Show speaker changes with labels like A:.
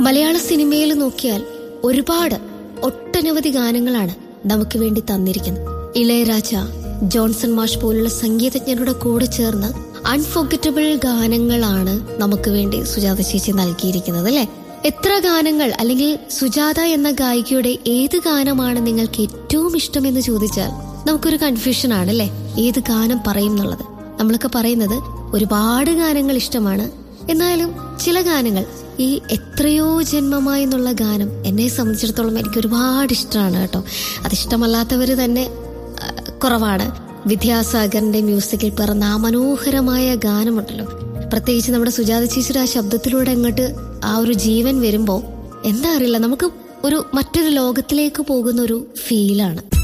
A: മലയാള സിനിമയിൽ നോക്കിയാൽ ഒരുപാട് ഒട്ടനവധി ഗാനങ്ങളാണ് നമുക്ക് വേണ്ടി തന്നിരിക്കുന്നത് ഇളയരാജ ജോൺസൺ മാഷ് പോലുള്ള സംഗീതജ്ഞരുടെ കൂടെ ചേർന്ന് അൺഫോർഗറ്റബിൾ ഗാനങ്ങളാണ് നമുക്ക് വേണ്ടി സുജാത ചേച്ചി നൽകിയിരിക്കുന്നത് അല്ലെ എത്ര ഗാനങ്ങൾ അല്ലെങ്കിൽ സുജാത എന്ന ഗായികയുടെ ഏത് ഗാനമാണ് നിങ്ങൾക്ക് ഏറ്റവും ഇഷ്ടമെന്ന് ചോദിച്ചാൽ നമുക്കൊരു കൺഫ്യൂഷൻ ആണ് അല്ലെ ഏത് ഗാനം പറയും എന്നുള്ളത് നമ്മളൊക്കെ പറയുന്നത് ഒരുപാട് ഗാനങ്ങൾ ഇഷ്ടമാണ് എന്നാലും ചില ഗാനങ്ങൾ ഈ എത്രയോ ജന്മമായി എന്നുള്ള ഗാനം എന്നെ സംബന്ധിച്ചിടത്തോളം എനിക്ക് ഒരുപാട് ഇഷ്ടമാണ് കേട്ടോ അതിഷ്ടമല്ലാത്തവർ തന്നെ ആ, കുറവാണ് വിദ്യാസാഗറിന്റെ മ്യൂസിക്കിൽ പിറന്ന ആ മനോഹരമായ ഗാനമുണ്ടല്ലോ പ്രത്യേകിച്ച് നമ്മുടെ സുജാത ചേച്ചിയുടെ ആ ശബ്ദത്തിലൂടെ അങ്ങോട്ട് ആ ഒരു ജീവൻ വരുമ്പോൾ എന്താ അറിയില്ല നമുക്ക് ഒരു മറ്റൊരു ലോകത്തിലേക്ക് പോകുന്ന ഒരു ഫീലാണ്